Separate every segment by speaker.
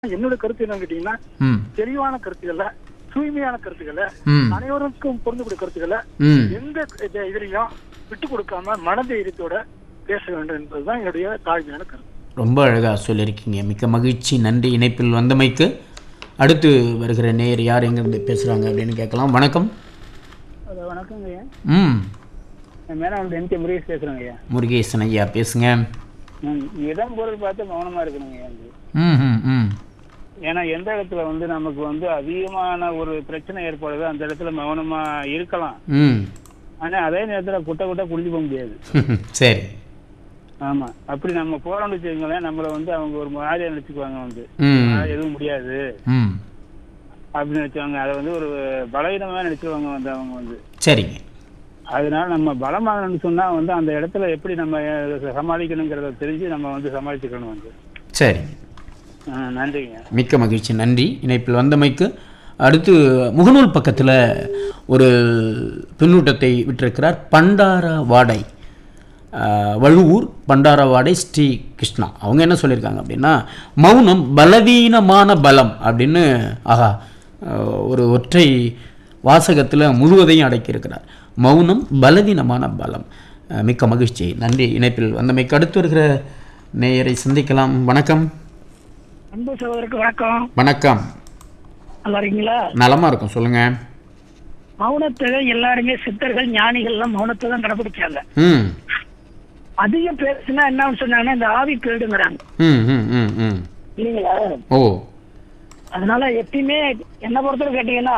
Speaker 1: என்னோட கருத்து என்னன்னு கேட்டீங்கன்னா
Speaker 2: ம்
Speaker 1: தெளிவான கருத்துக்களை தூய்மையான கருத்துக்களை
Speaker 2: ம்
Speaker 1: அனைவருக்கும் பொருந்தக்கூடிய கருத்துக்களை
Speaker 2: ம்
Speaker 1: எந்த இது- இதுலயும் விட்டு கொடுக்காம மனதைரியத்தோட பேச வேண்டும் என்பதுதான் என்னுடைய தாழ்மையான கருத்து
Speaker 2: ரொம்ப அழகாக சொல்லியிருக்கீங்க மிக்க மகிழ்ச்சி நன்றி இணைப்பில் வந்தமைக்கு அடுத்து வருகிற நேயர் யார் எங்கேருந்து பேசுகிறாங்க அப்படின்னு கேட்கலாம் வணக்கம்
Speaker 1: வணக்கங்க ஐயா
Speaker 2: ம்
Speaker 1: மேடம் என் கே முருகேஷ் பேசுறேங்க ஐயா
Speaker 2: முருகேசன் ஐயா பேசுங்க
Speaker 1: இடம் பொருள் பார்த்து மௌனமா இருக்கணுங்க ஐயா
Speaker 2: ம் ம் ம்
Speaker 1: ஏன்னா எந்த இடத்துல வந்து நமக்கு வந்து அதிகமான ஒரு பிரச்சனை ஏற்படுதோ அந்த இடத்துல மௌனமா இருக்கலாம்
Speaker 2: ம்
Speaker 1: ஆனா அதே நேரத்துல குட்ட குட்ட குடிச்சு போக முடியாது
Speaker 2: சரி
Speaker 1: ஆமா அப்படி நம்ம போறோம்னு வச்சுக்கோங்களேன் நம்மள வந்து அவங்க ஒரு மாதிரியா நினைச்சுக்குவாங்க வந்து
Speaker 2: ம்
Speaker 1: "ஆ, எதுவும் முடியாது
Speaker 2: ம்
Speaker 1: அப்படின்னு வச்சுவாங்க அதை வந்து ஒரு பலவீனமா நினைச்சிருவாங்க வந்து அவங்க வந்து
Speaker 2: சரிங்க
Speaker 1: அதனால நம்ம பலமாகணும்னு சொன்னா வந்து அந்த இடத்துல எப்படி நம்ம அஹ், சமாளிக்கணுங்கிறத தெரிஞ்சு நம்ம வந்து சமாளிச்சுக்கணும் வந்து
Speaker 2: சரிங்க
Speaker 1: ஆ, நன்றிங்க
Speaker 2: மிக்க மகிழ்ச்சி நன்றி இணைப்பில் வந்தமைக்கு அடுத்து முகநூல் பக்கத்தில் ஒரு பின்னூட்டத்தை விட்டிருக்கிறார் பண்டார வாடை ஆஹ், வழுவூர் பண்டார வாடை ஸ்ரீ கிருஷ்ணா அவங்க என்ன சொல்லியிருக்காங்க அப்படின்னா மௌனம் பலவீனமான பலம் அப்படின்னு ஆஹா ஆஹ், ஒரு ஒற்றை வாசகத்தில் முழுவதையும் அடக்கியிருக்கிறார் மௌனம் பலவீனமான பலம் ஆஹ், மிக்க மகிழ்ச்சி நன்றி இணைப்பில் வந்தமைக்கு அடுத்து வருகிற நேயரை சந்திக்கலாம் வணக்கம்
Speaker 1: அன்பு சகோதரருக்கு வணக்கம்
Speaker 2: வணக்கம்
Speaker 1: நல்லா இருக்கீங்களா
Speaker 2: நலமா இருக்கும் சொல்லுங்க
Speaker 1: மௌனத்தை எல்லாருமே சித்தர்கள் ஞானிகள் எல்லாம் மௌனத்தை தான் கடைபிடிச்சாங்க
Speaker 2: ம்
Speaker 1: அதிகம் பேசுனா என்ன சொன்னாங்கன்னா இந்த ஆவி போயிடுங்கிறாங்க
Speaker 2: ம் ம் ம் ம்
Speaker 1: இல்லைங்களா
Speaker 2: ஓ
Speaker 1: அதனால எப்பயுமே என்ன பொறுத்தவரை கேட்டீங்கன்னா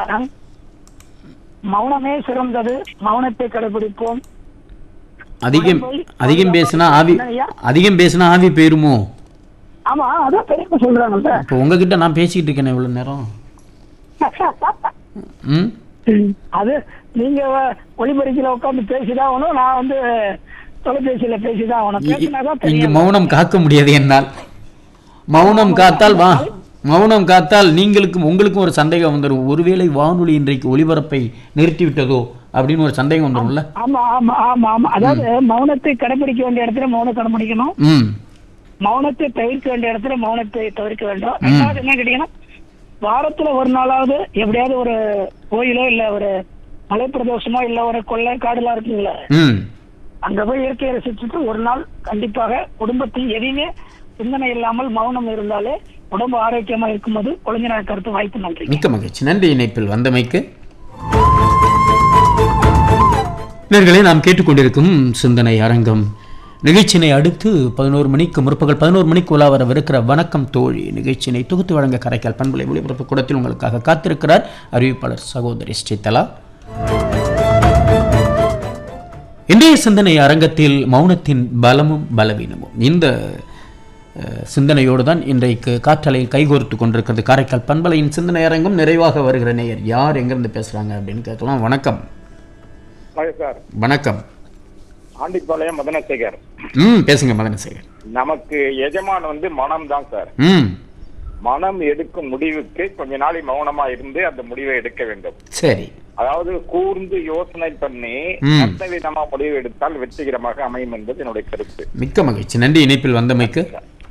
Speaker 1: மௌனமே சிறந்தது மௌனத்தை கடைபிடிப்போம்
Speaker 2: அதிகம் அதிகம் பேசினா ஆவி
Speaker 1: என்னய்யா?
Speaker 2: அதிகம் பேசினா ஆவி போயிருமோ
Speaker 1: ஆமா அதான் பெரியப்பா சொல்றாங்கல்ல
Speaker 2: இப்போ உங்ககிட்ட நான் பேசிக்கிட்டு இருக்கேனே இவ்வளோ நேரம் ம்
Speaker 1: அது நீங்க ஒளிபரிக்கையில உட்காந்து பேசிதான் ஆகணும் நான் வந்து தொலைபேசியில பேசிதான் ஆகணும் பேசினாதான்
Speaker 2: இங்கு
Speaker 1: தெரியும்
Speaker 2: மௌனம் காக்க முடியாது என்னால் மௌனம் காத்தால் வா மௌனம் காத்தால் நீங்களுக்கும் உங்களுக்கும் ஒரு சந்தேகம் வந்துடும் ஒருவேளை வானொலி இன்றைக்கு ஒளிபரப்பை நிறுத்திவிட்டதோ அப்படின்னு ஒரு சந்தேகம் வந்துடும்ல
Speaker 1: ஆமா ஆமா ஆமா ஆமா அதாவது மௌனத்தை கடைபிடிக்க வேண்டிய இடத்துல மௌனம் கடைபிடிக்கணும்
Speaker 2: ம்
Speaker 1: மௌனத்தை தவிர்க்க வேண்டிய இடத்துல மௌனத்தை தவிர்க்க வேண்டும் ரெண்டாவது என்ன கேட்டீங்கன்னா வாரத்துல ஒரு நாளாவது எப்படியாவது ஒரு கோயிலோ இல்ல ஒரு மலைப்பிரதேசமோ இல்ல ஒரு கொள்ளை காடுலாம் இருக்குங்களா
Speaker 2: ம்
Speaker 1: அங்க போய் இயற்கையை ரசிச்சுட்டு ஒரு நாள் கண்டிப்பாக குடும்பத்தில் எதையுமே சிந்தனை இல்லாமல் மௌனம் இருந்தாலே உடம்பு ஆரோக்கியமா இருக்கும்போது குழந்தைனார் கருத்து வாய்ப்பு நன்றி
Speaker 2: மிக்க மகிழ்ச்சி நன்றி இணைப்பில் வந்தமைக்கு நேர்களே நாம் கேட்டுக்கொண்டிருக்கும் சிந்தனை அரங்கம் நிகழ்ச்சியினை அடுத்து பதினோரு மணிக்கு முற்பகல் பதினோரு மணிக்கு உலா வரவிருக்கிற வணக்கம் தோழி நிகழ்ச்சியினை தொகுத்து வழங்க கரைக்கால் பண்பலை ஒளிபரப்பு கூடத்தில் உங்களுக்காக காத்திருக்கிறார் அறிவிப்பாளர் சகோதரி ஸ்ரீதலா இன்றைய சிந்தனை அரங்கத்தில் மௌனத்தின் பலமும் பலவீனமும் இந்த அஹ், சிந்தனையோடு தான் இன்றைக்கு காற்றலையில் கைகோர்த்து கொண்டிருக்கிறது காரைக்கால் பண்பலையின் சிந்தனை அரங்கம் நிறைவாக வருகிற நேயர் யார் எங்கிருந்து பேசுறாங்க அப்படின்னு கேட்கலாம் வணக்கம்
Speaker 3: வணக்கம் சார்
Speaker 2: வணக்கம்
Speaker 3: ஆண்டிப்பாளையம் மதனசேகர்
Speaker 2: ம் பேசுங்க மதனசேகர்
Speaker 3: நமக்கு எஜமான் வந்து மனம் தான் சார்
Speaker 2: ம்
Speaker 3: மனம் எடுக்கும் முடிவுக்கு கொஞ்ச நாளை மௌனமா இருந்து அந்த முடிவை எடுக்க வேண்டும்
Speaker 2: சரி
Speaker 3: அதாவது கூர்ந்து யோசனை பண்ணி
Speaker 2: ம்.
Speaker 3: எந்த விதமா முடிவு எடுத்தால் வெற்றிகரமாக அமையும் என்பது என்னுடைய கருத்து
Speaker 2: மிக்க மகிழ்ச்சி நன்றி இணைப்பில் வந்தமைக்கு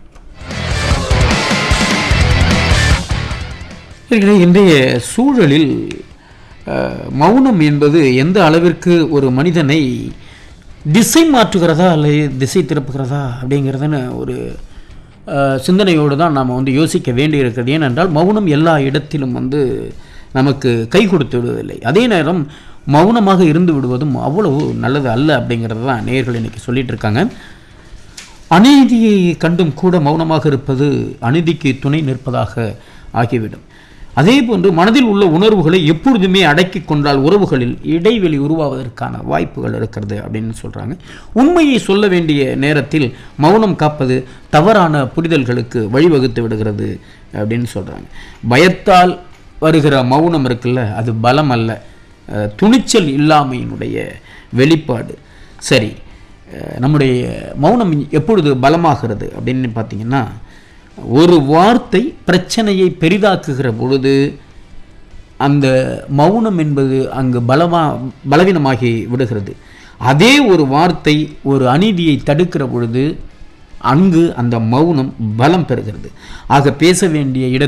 Speaker 2: இருக்கிற இன்றைய சூழலில் அஹ், மௌனம் என்பது எந்த அளவிற்கு ஒரு மனிதனை திசை மாற்றுகிறதா அல்லது திசை திருப்புகிறதா அப்படிங்கிறதுன்னு ஒரு அஹ், சிந்தனையோடு தான் நாம் வந்து யோசிக்க வேண்டியிருக்கிறது ஏனென்றால் மௌனம் எல்லா இடத்திலும் வந்து நமக்கு கை கொடுத்து விடுவதில்லை அதே நேரம் மௌனமாக இருந்து விடுவதும் அவ்வளவு நல்லது அல்ல அப்படிங்கிறது தான் நேயர்கள் இன்னைக்கு சொல்லிட்டு இருக்காங்க அநீதியை கண்டும் கூட மௌனமாக இருப்பது அநீதிக்கு துணை நிற்பதாக ஆகிவிடும் அதே போன்று மனதில் உள்ள உணர்வுகளை எப்பொழுதுமே அடக்கி கொண்டால் உறவுகளில் இடைவெளி உருவாவதற்கான வாய்ப்புகள் இருக்கிறது அப்படின்னு சொல்றாங்க உண்மையை சொல்ல வேண்டிய நேரத்தில் மௌனம் காப்பது தவறான புரிதல்களுக்கு வழிவகுத்து விடுகிறது அப்படின்னு சொல்றாங்க பயத்தால் வருகிற மௌனம் இருக்குல்ல அது பலம் அல்ல அஹ், துணிச்சல் இல்லாமையினுடைய வெளிப்பாடு சரி அஹ் நம்முடைய மௌனம் எப்பொழுது பலமாகிறது அப்படின்னு பார்த்தீங்கன்னா ஒரு வார்த்தை பிரச்சனையை பெரிதாக்குகிற பொழுது அந்த மௌனம் என்பது அங்கு பலமா பலவீனமாகி விடுகிறது அதே ஒரு வார்த்தை ஒரு அநீதியை தடுக்கிற பொழுது அங்கு அந்த மௌனம் பலம் பெறுகிறது ஆக பேச வேண்டிய இடத்தில்